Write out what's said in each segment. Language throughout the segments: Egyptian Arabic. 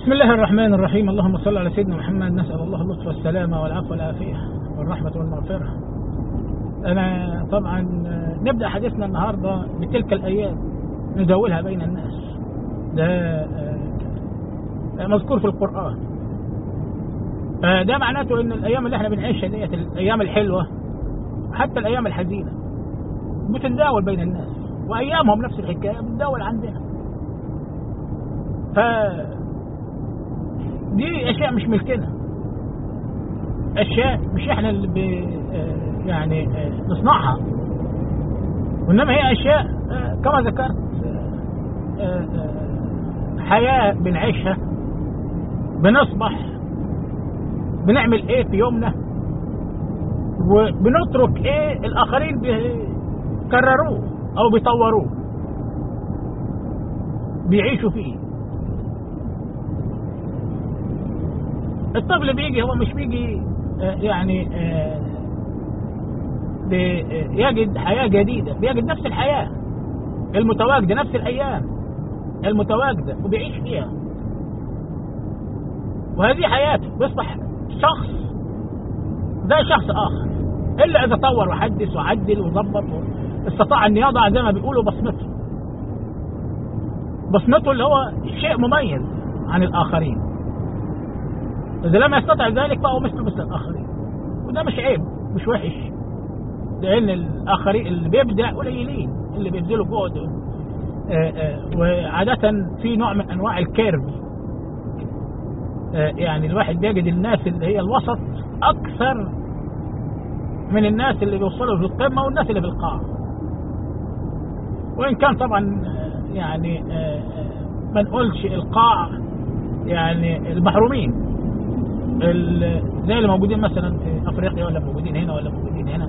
بسم الله الرحمن الرحيم اللهم صل على سيدنا محمد نسأل الله اللطف والسلامة والعفو والعافية والرحمة والمغفرة أنا طبعا نبدأ حديثنا النهاردة بتلك الأيام نداولها بين الناس ده مذكور في القرآن ده معناته ان الأيام اللي احنا بنعيشها ديت الأيام الحلوة حتى الأيام الحزينة بتتداول بين الناس وأيامهم نفس الحكاية بتداول عندنا ف دي اشياء مش ملكنا اشياء مش احنا اللي ب... يعني نصنعها وانما هي اشياء كما ذكرت حياة بنعيشها بنصبح بنعمل ايه في يومنا وبنترك ايه الاخرين بيكرروه او بيطوروه بيعيشوا فيه الطفل بيجي هو مش بيجي يعني يجد حياة جديدة بيجد نفس الحياة المتواجدة نفس الأيام المتواجدة وبيعيش فيها وهذه حياته بيصبح شخص ده شخص آخر إلا إذا طور وحدث وعدل وظبط استطاع أن يضع زي ما بيقولوا بصمته بصمته اللي هو شيء مميز عن الآخرين إذا لم يستطع ذلك فهو مثل مثل الآخرين وده مش عيب مش وحش لأن الآخرين اللي بيبدع قليلين اللي بيبذلوا جهد وعادة في نوع من أنواع الكيرف يعني الواحد بيجد الناس اللي هي الوسط أكثر من الناس اللي بيوصلوا في القمة والناس اللي في القاع وإن كان طبعا يعني ما نقولش القاع يعني المحرومين زي اللي موجودين مثلا في افريقيا ولا موجودين هنا ولا موجودين هنا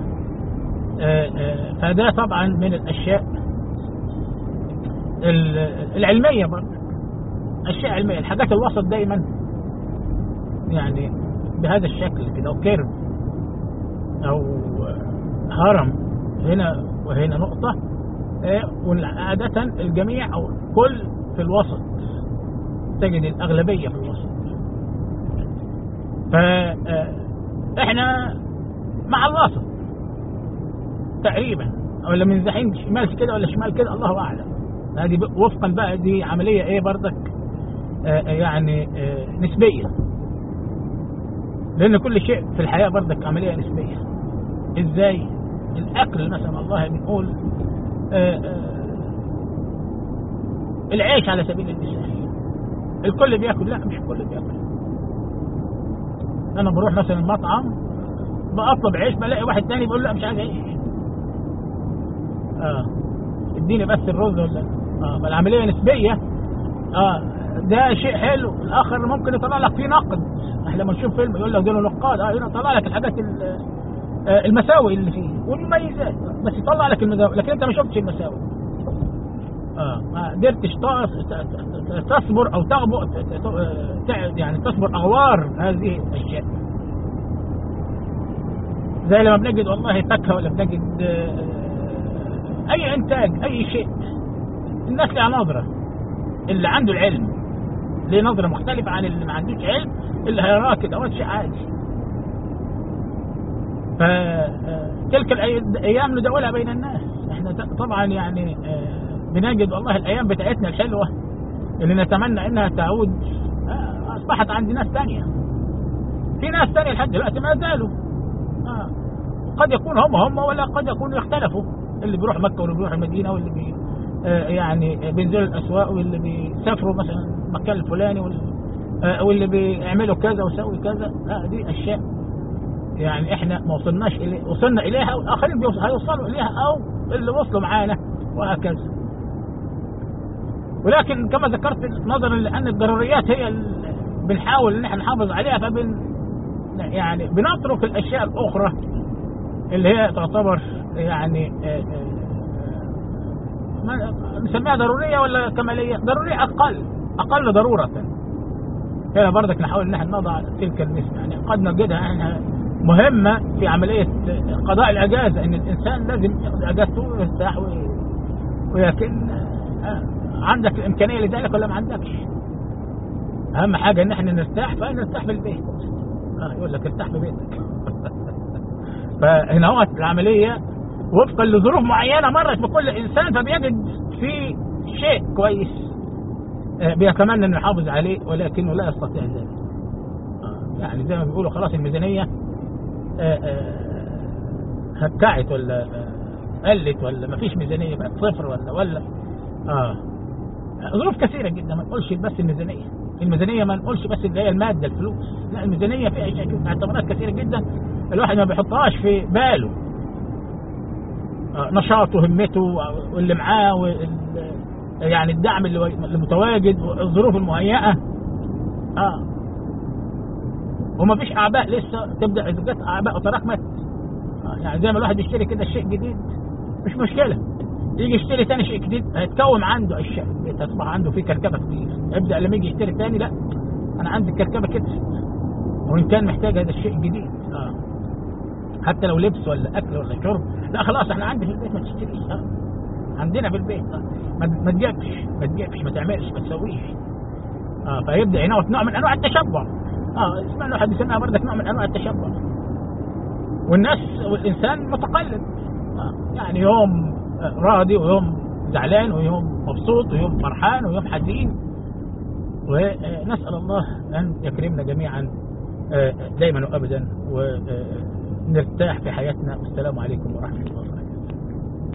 فده طبعا من الاشياء العلميه برضه اشياء علميه الحاجات الوسط دايما يعني بهذا الشكل كده او كيرف او هرم هنا وهنا نقطه وعاده الجميع او كل في الوسط تجد الاغلبيه في الوسط فاحنا مع الوسط تقريبا ولا منزحين شمال كده ولا شمال كده الله اعلم هذه وفقا بقى دي عمليه ايه بردك يعني نسبيه لان كل شيء في الحياه بردك عمليه نسبيه ازاي الاكل مثلا الله بنقول العيش على سبيل المثال الكل بياكل لا مش الكل بياكل انا بروح مثلا المطعم بطلب عيش بلاقي واحد تاني بيقول لا مش عايز عيش اه اديني بس الرز ولا اه العمليه نسبيه اه ده شيء حلو الاخر ممكن يطلع لك فيه نقد احنا لما نشوف فيلم يقول لك دول نقاد اه هنا طلع لك الحاجات المساوئ اللي فيه والمميزات بس يطلع لك المساوئ لكن انت ما شفتش المساوئ اه ما قدرتش تصبر او تغبر يعني تصبر اغوار هذه الاشياء زي لما بنجد والله فاكهه ولا بنجد اي انتاج اي شيء الناس لها نظره اللي عنده العلم ليه نظره مختلفه عن اللي ما عندوش علم اللي هيراه كده هو شيء عادي فتلك الايام نداولها بين الناس احنا طبعا يعني بنجد والله الايام بتاعتنا الحلوه اللي نتمنى انها تعود اصبحت عند ناس ثانيه في ناس ثانيه لحد دلوقتي ما زالوا آه. قد يكون هم هم ولا قد يكونوا يختلفوا اللي بيروح مكه واللي بيروح المدينه واللي بي آه يعني بينزلوا الاسواق واللي بيسافروا مثلا المكان الفلاني واللي, آه واللي بيعملوا كذا ويسوي كذا آه دي اشياء يعني احنا ما وصلناش اليه وصلنا اليها والاخرين هيوصلوا اليها او اللي وصلوا معانا وهكذا ولكن كما ذكرت نظرا لان الضروريات هي بنحاول ان احنا نحافظ عليها فبن يعني بنترك الاشياء الاخرى اللي هي تعتبر يعني نسميها ضروريه ولا كماليه؟ ضروريه اقل اقل ضروره هنا برضك نحاول ان احنا نضع تلك النسبه يعني قد نجدها احنا مهمه في عمليه قضاء الاجازه ان الانسان لازم ياخذ اجازته ويرتاح ولكن عندك الامكانيه لذلك ولا ما عندكش اهم حاجه ان احنا نرتاح فنرتاح في البيت اه يقول لك ارتاح في بيتك فهنا هو العمليه وفقا لظروف معينه مرت بكل انسان فبيجد في شيء كويس آه، بيتمنى انه يحافظ عليه ولكنه لا يستطيع ذلك آه، يعني زي ما بيقولوا خلاص الميزانيه آه، آه، هكعت ولا آه، قلت ولا ما فيش ميزانيه بقت صفر ولا ولا اه ظروف كثيره جدا ما نقولش بس الميزانيه الميزانيه ما نقولش بس اللي هي الماده الفلوس لا الميزانيه فيها أشياء- اعتبارات كثيره جدا الواحد ما بيحطهاش في باله آه، نشاطه وهمته واللي معاه وال- يعني الدعم اللي اللي متواجد والظروف المهيئه اه وما فيش اعباء لسه تبدا اذا جت اعباء وتراكمت آه يعني زي ما الواحد يشتري كده شيء جديد مش مشكله يجي يشتري تاني شيء جديد هيتكون عنده اشياء تصبح عنده في كركبه كتير يبدا لما يجي يشتري تاني لا انا عندي كركبه كده وان كان محتاج هذا الشيء الجديد اه حتى لو لبس ولا اكل ولا شرب لا خلاص احنا عندي في البيت ما تشتريش آه. عندنا في البيت آه. ما ما تجيبش ما تجيبش ما تعملش ما تسويش اه فيبدا هنا نوع من انواع التشبع اه اسمع له حد يسميها بردك نوع من انواع التشبع والناس والانسان متقلب آه. يعني يوم آه، راضي ويوم زعلان ويوم مبسوط ويوم فرحان ويوم حزين ونسال الله ان يكرمنا جميعا آه، دائما وابدا ونرتاح في حياتنا والسلام عليكم ورحمه الله وبركاته